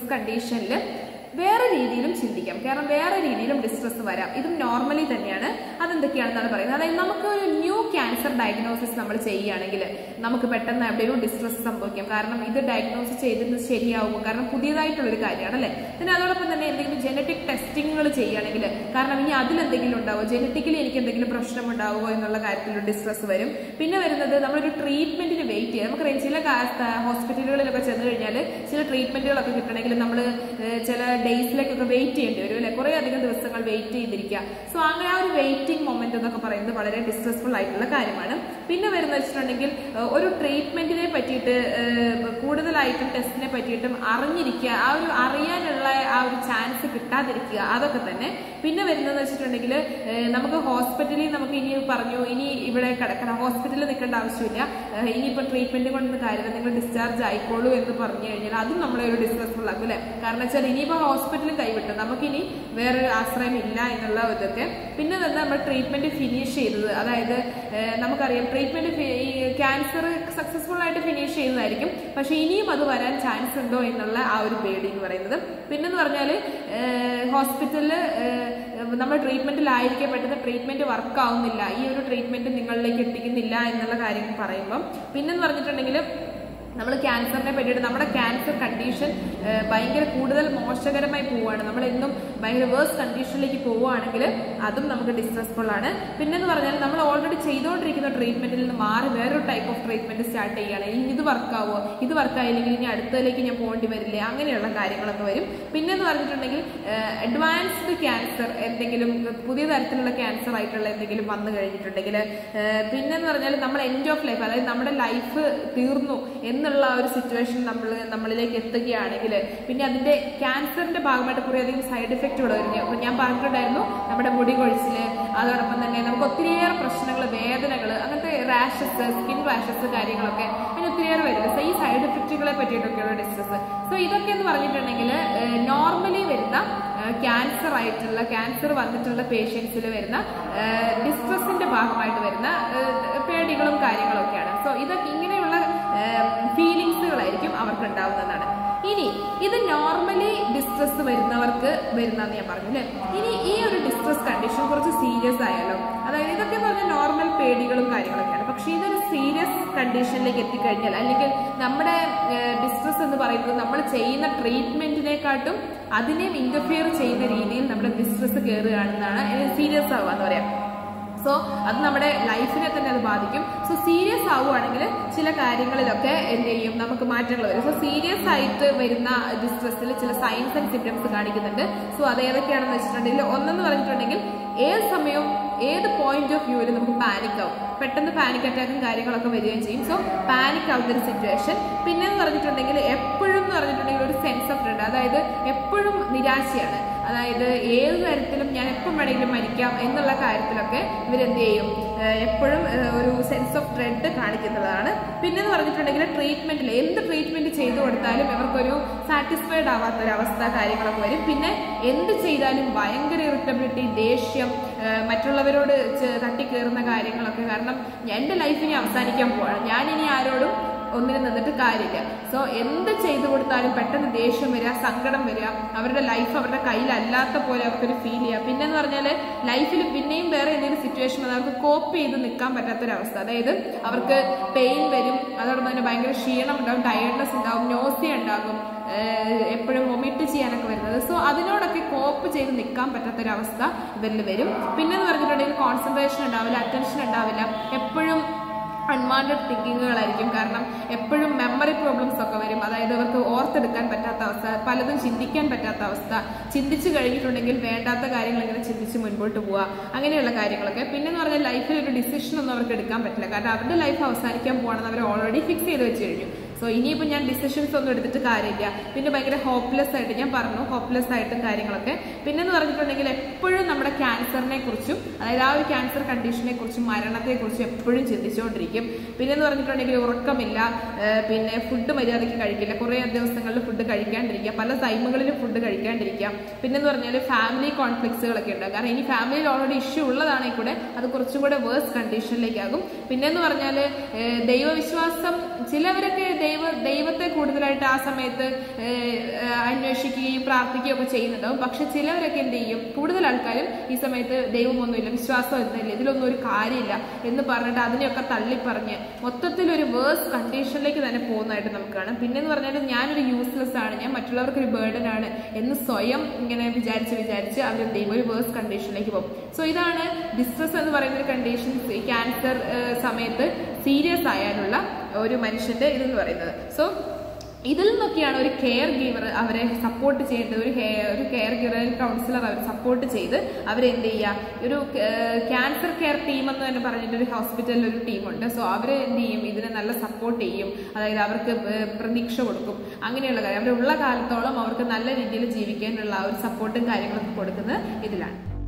കണ്ടീഷനിൽ വേറെ രീതിയിലും ചിന്തിക്കാം കാരണം വേറെ രീതിയിലും ഡിസ്ട്രസ് വരാം ഇതും നോർമലി തന്നെയാണ് അതെന്തൊക്കെയാണെന്നാണ് പറയുന്നത് അതായത് നമുക്ക് ഒരു ന്യൂ ക്യാൻസർ ഡയഗ്നോസിസ് നമ്മൾ ചെയ്യുകയാണെങ്കിൽ നമുക്ക് പെട്ടെന്ന് എവിടെയും ഡിസ്ട്രസ് സംഭവിക്കാം കാരണം ഇത് ഡയഗ്നോസിസ് ചെയ്തിരുന്നത് ശരിയാവുമോ കാരണം പുതിയതായിട്ടുള്ളൊരു കാര്യമാണ് അല്ലേ പിന്നെ അതോടൊപ്പം തന്നെ എന്തെങ്കിലും ജനറ്റിക് ടെസ്റ്റിങ്ങുകൾ ചെയ്യുകയാണെങ്കിൽ കാരണം ഇനി അതിലെന്തെങ്കിലും ഉണ്ടാവുമോ ജനറ്റിക്കലി എനിക്ക് എന്തെങ്കിലും പ്രശ്നം ഉണ്ടാവുമോ എന്നുള്ള കാര്യത്തിൽ ഡിസ്ട്രസ് വരും പിന്നെ വരുന്നത് നമ്മളൊരു ട്രീറ്റ്മെന്റിന് വെയിറ്റ് ചെയ്യുക നമുക്കറിയാം ചില കാ- ഹോസ്പിറ്റലുകളിലൊക്കെ ചെന്ന് കഴിഞ്ഞാൽ ചില ട്രീറ്റ്മെന്റുകളൊക്കെ കിട്ടണമെങ്കിൽ നമ്മൾ ചില ഡേയ്സിലേക്കൊക്കെ വെയിറ്റ് ചെയ്യേണ്ടി വരും അല്ലെ കുറെ അധികം ദിവസങ്ങൾ വെയിറ്റ് ചെയ്തിരിക്കുക സോ അങ്ങനെ ആ ഒരു വെയിറ്റിംഗ് മൊമെന്റ് എന്നൊക്കെ പറയുന്നത് വളരെ ഡിസ്ട്രസ്ഫുൾ ആയിട്ടുള്ള കാര്യമാണ് പിന്നെ വരുന്ന വെച്ചിട്ടുണ്ടെങ്കിൽ ഏഹ്, ഒരു ട്രീറ്റ്മെന്റിനെ പറ്റിയിട്ട് ഏഹ്, കൂടുതലായിട്ടും ടെസ്റ്റിനെ പറ്റിയിട്ടും അറിഞ്ഞിരിക്കുക ആ ഒരു അറിയാനുള്ള ആ ഒരു ചാൻസ് കിട്ടാതിരിക്കുക അതൊക്കെ തന്നെ പിന്നെ വരുന്നതെന്ന് വെച്ചിട്ടുണ്ടെങ്കിൽ ഏഹ്, നമുക്ക് ഹോസ്പിറ്റലിൽ നമുക്ക് ഇനി പറഞ്ഞു ഇനി ഇവിടെ കിടക്കണം ഹോസ്പിറ്റലിൽ നിൽക്കേണ്ട ആവശ്യമില്ല ഏഹ്, ഇനിയിപ്പോൾ ട്രീറ്റ്മെന്റ് കൊണ്ടൊന്നും കാര്യമില്ല നിങ്ങൾ ഡിസ്ചാർജ് ആയിക്കോളൂ എന്ന് പറഞ്ഞു കഴിഞ്ഞാൽ അതും നമ്മളെ ഒരു ഡിസ്ട്രസ്ഫുൾ ആക്കും അല്ലെ കാരണം വെച്ചാൽ ഇനിയിപ്പോൾ ഹോസ്പിറ്റലിൽ കൈവിട്ടു നമുക്കിനി വേറൊരു ആശ്രയം ഇല്ല എന്നുള്ള ഇതൊക്കെ പിന്നെ തന്നെ നമ്മൾ ട്രീറ്റ്മെന്റ് ഫിനിഷ് ചെയ്തത് അതായത് ഏഹ്, നമുക്കറിയാം ട്രീറ്റ്മെന്റ് ഈ ക്യാൻസർ സക്സസ്ഫുൾ ആയിട്ട് ഫിനിഷ് ചെയ്തതായിരിക്കും പക്ഷെ ഇനിയും അത് വരാൻ ചാൻസ് ഉണ്ടോ എന്നുള്ള ആ ഒരു പേടി എന്ന് പറയുന്നത് പിന്നെന്ന് പറഞ്ഞാൽ ഹോസ്പിറ്റലിൽ നമ്മൾ ട്രീറ്റ്മെന്റിലായിരിക്കും പെട്ടെന്ന് ട്രീറ്റ്മെന്റ് വർക്ക് ആവുന്നില്ല ഈ ഒരു ട്രീറ്റ്മെന്റ് നിങ്ങളിലേക്ക് എത്തിക്കുന്നില്ല എന്നുള്ള കാര്യം പറയുമ്പം പിന്നെന്ന് പറഞ്ഞിട്ടുണ്ടെങ്കിൽ നമ്മൾ ക്യാൻസറിനെ പറ്റിയിട്ട് നമ്മുടെ ക്യാൻസർ കണ്ടീഷൻ ഭയങ്കര കൂടുതൽ മോശകരമായി പോവുകയാണ് നമ്മൾ എന്നും ഭയങ്കര വേഴ്സ് കണ്ടീഷനിലേക്ക് പോവുകയാണെങ്കിൽ അതും നമുക്ക് ഡിസ്ട്രസ്ഫുൾ ആണ് പിന്നെന്ന് പറഞ്ഞാൽ നമ്മൾ ഓൾറെഡി ചെയ്തുകൊണ്ടിരിക്കുന്ന ട്രീറ്റ്മെന്റിൽ നിന്ന് മാറി വേറൊരു ടൈപ്പ് ഓഫ് ട്രീറ്റ്മെന്റ് സ്റ്റാർട്ട് ചെയ്യുകയാണ് ഇനി ഇത് വർക്കാവോ ഇത് വർക്കായില്ലെങ്കിൽ ഇനി അടുത്തതിലേക്ക് ഞാൻ പോകേണ്ടി വരില്ലേ അങ്ങനെയുള്ള കാര്യങ്ങളൊക്കെ വരും പിന്നെന്ന് പറഞ്ഞിട്ടുണ്ടെങ്കിൽ അഡ്വാൻസ്ഡ് ക്യാൻസർ എന്തെങ്കിലും പുതിയ തരത്തിലുള്ള ക്യാൻസർ ആയിട്ടുള്ള എന്തെങ്കിലും വന്നു കഴിഞ്ഞിട്ടുണ്ടെങ്കിൽ പിന്നെന്ന് പറഞ്ഞാൽ നമ്മൾ എൻഡ് ഓഫ് ലൈഫ് അതായത് നമ്മുടെ ലൈഫ് തീർന്നു എന്നുള്ള ആ ഒരു സിറ്റുവേഷൻ നമ്മൾ നമ്മളിലേക്ക് എത്തുകയാണെങ്കിൽ പിന്നെ അതിന്റെ ക്യാൻസറിന്റെ ഭാഗമായിട്ട് കുറേയധികം സൈഡ് എഫക്റ്റുകൾ വരുന്നു അപ്പൊ ഞാൻ പറഞ്ഞിട്ടുണ്ടായിരുന്നു നമ്മുടെ മുടി കൊഴിച്ചില് അതോടൊപ്പം തന്നെ നമുക്ക് ഒത്തിരിയേറെ പ്രശ്നങ്ങൾ വേദനകൾ അങ്ങനത്തെ റാഷസ് സ്കിൻ റാഷസ് കാര്യങ്ങളൊക്കെ അതിന് ഒത്തിരിയേറെ വരും സോ ഈ സൈഡ് എഫക്റ്റുകളെ പറ്റിയിട്ടൊക്കെയുള്ള ഡിസ്കസ് സോ ഇതൊക്കെ എന്ന് പറഞ്ഞിട്ടുണ്ടെങ്കിൽ നോർമലി വരുന്ന ക്യാൻസർ ആയിട്ടുള്ള ക്യാൻസർ വന്നിട്ടുള്ള പേഷ്യൻസിൽ വരുന്ന ഡിസ്ട്രസിന്റെ ഭാഗമായിട്ട് വരുന്ന ഏഹ്, പേടികളും കാര്യങ്ങളും ഒക്കെയാണ് സോ ഇതൊക്കെ ഇങ്ങനെയുള്ള ഫീലിങ്സുകളായിരിക്കും അവർക്ക് ഉണ്ടാവുന്നതാണ് ഇനി ഇത് നോർമലി ഡിസ്ട്രസ് വരുന്നവർക്ക് വരുന്നതെന്ന് ഞാൻ പറഞ്ഞു അല്ലേ ഇനി ഈ ഒരു ഡിസ്ട്രസ് കണ്ടീഷൻ കുറച്ച് സീരിയസ് ആയാലോ അതായത് ഇതൊക്കെ എന്ന് പറഞ്ഞാൽ നോർമൽ പേടികളും കാര്യങ്ങളൊക്കെയാണ് പക്ഷേ ഇതൊരു സീരിയസ് കണ്ടീഷനിലേക്ക് എത്തിക്കഴിഞ്ഞാൽ അല്ലെങ്കിൽ നമ്മുടെ ഡിസ്ട്രസ് എന്ന് പറയുന്നത് നമ്മൾ ചെയ്യുന്ന ട്രീറ്റ്മെന്റിനെക്കാട്ടും അതിനെയും ഇന്റർഫിയർ ചെയ്യുന്ന രീതിയിൽ നമ്മുടെ ഡിസ്ട്രസ് കയറുകയാണെന്നാണ് സീരിയസ് ആവുക എന്ന് പറയാം സോ അത് നമ്മുടെ ലൈഫിനെ തന്നെ അത് ബാധിക്കും സോ സീരിയസ് ആവുകയാണെങ്കിൽ ചില കാര്യങ്ങളിലൊക്കെ എന്ത് ചെയ്യും നമുക്ക് മാറ്റങ്ങൾ വരും സോ സീരിയസ് ആയിട്ട് വരുന്ന ഡിസ്ട്രസ്സിൽ ചില സൈൻസ് ആൻഡ് സിംറ്റംസ് കാണിക്കുന്നുണ്ട് സോ അത് ഏതൊക്കെയാണെന്ന് വെച്ചിട്ടുണ്ടെങ്കിൽ ഒന്നെന്ന് പറഞ്ഞിട്ടുണ്ടെങ്കിൽ ഏത് സമയവും ഏത് പോയിന്റ് ഓഫ് വ്യൂവിൽ നമുക്ക് പാനിക് ആവും പെട്ടെന്ന് പാനിക് അറ്റാക്കും കാര്യങ്ങളൊക്കെ വരികയും ചെയ്യും സോ പാനിക് ആവുന്ന ഒരു സിറ്റുവേഷൻ പിന്നെ എന്ന് പറഞ്ഞിട്ടുണ്ടെങ്കിൽ എപ്പോഴും എന്ന് പറഞ്ഞിട്ടുണ്ടെങ്കിൽ ഒരു സെൻസ് ഓഫ് ഡ്രെഡ് അതായത് എപ്പോഴും നിരാശയാണ് അതായത് ഏത് തരത്തിലും ഞാൻ എപ്പം വേണമെങ്കിലും മരിക്കാം എന്നുള്ള കാര്യത്തിലൊക്കെ ഇവരെന്ത് ചെയ്യും ഏഹ് എപ്പോഴും ഏഹ് ഒരു സെൻസ് ഓഫ് ഡ്രെഡ് കാണിക്കുന്നതാണ് പിന്നെ എന്ന് പറഞ്ഞിട്ടുണ്ടെങ്കിൽ ട്രീറ്റ്മെന്റിൽ എന്ത് ട്രീറ്റ്മെന്റ് ചെയ്തു കൊടുത്താലും ഇവർക്കൊരു സാറ്റിസ്ഫൈഡ് ആവാത്ത ഒരു അവസ്ഥ കാര്യങ്ങളൊക്കെ വരും പിന്നെ എന്ത് ചെയ്താലും ഭയങ്കര ഇറിറ്റബിലിറ്റി ദേഷ്യം ഏഹ് മറ്റുള്ളവരോട് ചെ- തട്ടിക്കേറുന്ന കാര്യങ്ങളൊക്കെ കാരണം എൻ്റെ ലൈഫ് ഇനി അവസാനിക്കാൻ പോവാണ് ഞാനിനി ആരോടും ഒന്നിനും നിന്നിട്ട് കാര്യമില്ല സോ എന്ത് ചെയ്തു കൊടുത്താലും പെട്ടെന്ന് ദേഷ്യം വരിക സങ്കടം വരിക അവരുടെ ലൈഫ് അവരുടെ കയ്യിലല്ലാത്ത പോലെ അവർക്കൊരു ഫീൽ ചെയ്യുക പിന്നെ എന്ന് പറഞ്ഞാൽ ലൈഫിൽ പിന്നെയും വേറെ എന്തെങ്കിലും സിറ്റുവേഷൻ വന്നാൽ അവർക്ക് കോപ്പ് ചെയ്ത് നിൽക്കാൻ പറ്റാത്തൊരവസ്ഥ അതായത് അവർക്ക് പെയിൻ വരും അതോടൊപ്പം തന്നെ ഭയങ്കര ക്ഷീണം ഉണ്ടാവും ടയർഡ്നെസ് ഉണ്ടാവും നോസിയ ഉണ്ടാകും ഏഹ് എപ്പോഴും വൊമിറ്റ് ചെയ്യാനൊക്കെ വരുന്നത് സോ അതിനോടൊക്കെ കോപ്പ് ചെയ്ത് നിൽക്കാൻ പറ്റാത്തൊരവസ്ഥ ഇവരിൽ വരും പിന്നെ എന്ന് പറഞ്ഞിട്ടുണ്ടെങ്കിൽ കോൺസെൻട്രേഷൻ ഉണ്ടാവില്ല അറ്റൻഷൻ ഉണ്ടാവില്ല എപ്പോഴും അൺവാണ്ടഡ് തിങ്കിങ്ങുകളായിരിക്കും കാരണം എപ്പോഴും മെമ്മറി പ്രോബ്ലംസ് ഒക്കെ വരും അതായത് അവർക്ക് ഓർത്തെടുക്കാൻ പറ്റാത്ത അവസ്ഥ പലതും ചിന്തിക്കാൻ പറ്റാത്ത അവസ്ഥ ചിന്തിച്ചു കഴിഞ്ഞിട്ടുണ്ടെങ്കിൽ വേണ്ടാത്ത കാര്യങ്ങൾ ഇങ്ങനെ ചിന്തിച്ച് മുൻപോട്ട് പോവുക അങ്ങനെയുള്ള കാര്യങ്ങളൊക്കെ പിന്നെ എന്ന് പറഞ്ഞാൽ ലൈഫിൽ ഒരു ഡിസിഷൻ ഒന്നും അവർക്ക് എടുക്കാൻ പറ്റില്ല കാരണം അവരുടെ ലൈഫ് അവസാനിക്കാൻ പോകണമെന്ന് അവർ ഓൾറെഡി ഫിക്സ് ചെയ്ത് വെച്ച് കഴിഞ്ഞു സോ ഇനിയിപ്പോൾ ഞാൻ ഡിസിഷൻസ് ഒന്നും എടുത്തിട്ട് കാര്യമില്ല പിന്നെ ഭയങ്കര ഹോപ്പ്ലെസ് ആയിട്ട് ഞാൻ പറഞ്ഞു ഹോപ്പ്ലെസ് ആയിട്ടും കാര്യങ്ങളൊക്കെ പിന്നെ എന്ന് പറഞ്ഞിട്ടുണ്ടെങ്കിൽ എപ്പോഴും നമ്മുടെ ക്യാൻസറിനെ കുറിച്ചും അതായത് ആ ഒരു ക്യാൻസർ കണ്ടീഷനെ കുറിച്ചും മരണത്തെ കുറിച്ചും എപ്പോഴും ചിന്തിച്ചുകൊണ്ടിരിക്കും പിന്നെ എന്ന് പറഞ്ഞിട്ടുണ്ടെങ്കിൽ ഉറക്കമില്ല ഏഹ് പിന്നെ ഫുഡ് മര്യാദയ്ക്ക് കഴിക്കില്ല കുറേ ദിവസങ്ങളിൽ ഫുഡ് കഴിക്കാണ്ടിരിക്കുക പല ടൈമുകളിലും ഫുഡ് കഴിക്കാണ്ടിരിക്കുക പിന്നെ എന്ന് പറഞ്ഞാൽ ഫാമിലി കോൺഫ്ലിക്ട്സുകളൊക്കെ ഉണ്ടാകും കാരണം ഇനി ഫാമിലിയിൽ ഓൾറെഡി ഇഷ്യൂ ഉള്ളതാണെങ്കിൽ കൂടെ അത് കുറച്ചും കൂടെ വേഴ്സ് കണ്ടീഷനിലേക്കാകും പിന്നെ എന്ന് പറഞ്ഞാൽ ദൈവവിശ്വാസം ചിലവരൊക്കെ ദൈവ ദൈവത്തെ കൂടുതലായിട്ട് ആ സമയത്ത് ഏഹ്, ഏഹ്, അന്വേഷിക്കുകയും പ്രാർത്ഥിക്കുകയും ഒക്കെ ചെയ്യുന്നുണ്ടാവും പക്ഷെ ചിലവരൊക്കെ എന്ത് ചെയ്യും കൂടുതൽ ആൾക്കാരും ഈ സമയത്ത് ദൈവമൊന്നുമില്ല വിശ്വാസം ഒന്നുമില്ല ഇതിലൊന്നും ഒരു കാര്യമില്ല എന്ന് പറഞ്ഞിട്ട് അതിനെയൊക്കെ തള്ളിപ്പറഞ്ഞ് മൊത്തത്തിൽ ഒരു വേഴ്സ് കണ്ടീഷനിലേക്ക് തന്നെ പോകുന്നതായിട്ട് നമുക്ക് കാണാം പിന്നെന്ന് പറഞ്ഞാൽ ഞാനൊരു യൂസ്ലെസ് ആണ് ഞാൻ മറ്റുള്ളവർക്ക് ഒരു ബേർഡൻ ആണ് എന്ന് സ്വയം ഇങ്ങനെ വിചാരിച്ച് വിചാരിച്ച് അവർ എന്ത് ചെയ്യും ഒരു വേഴ്സ് കണ്ടീഷനിലേക്ക് പോകും സോ ഇതാണ് ഡിസ്ട്രസ് എന്ന് പറയുന്ന ഒരു കണ്ടീഷൻ ക്യാൻസർ സമയത്ത് സീരിയസ് ആയാലുള്ള ഒരു മനുഷ്യന്റെ ഇതെന്ന് പറയുന്നത് സോ ഇതിൽ നിന്നൊക്കെയാണ് ഒരു കെയർ ഗീവർ അവരെ സപ്പോർട്ട് ചെയ്യേണ്ടത് ഒരു ഹെ- ഒരു കെയർ ഗീവർ കൗൺസിലർ അവരെ സപ്പോർട്ട് ചെയ്ത് അവരെന്ത് ചെയ്യുക ഒരു ക്യാൻസർ കെയർ ടീം എന്ന് തന്നെ പറഞ്ഞിട്ട് ഒരു ഹോസ്പിറ്റലിൽ ഒരു ടീമുണ്ട് സോ അവർ എന്ത് ചെയ്യും ഇതിനെ നല്ല സപ്പോർട്ട് ചെയ്യും അതായത് അവർക്ക് ഏഹ് പ്രതീക്ഷ കൊടുക്കും അങ്ങനെയുള്ള കാര്യം അവരുള്ള കാലത്തോളം അവർക്ക് നല്ല രീതിയിൽ ജീവിക്കാനുള്ള ആ ഒരു സപ്പോർട്ടും കാര്യങ്ങളൊക്കെ കൊടുക്കുന്നത് ഇതിലാണ്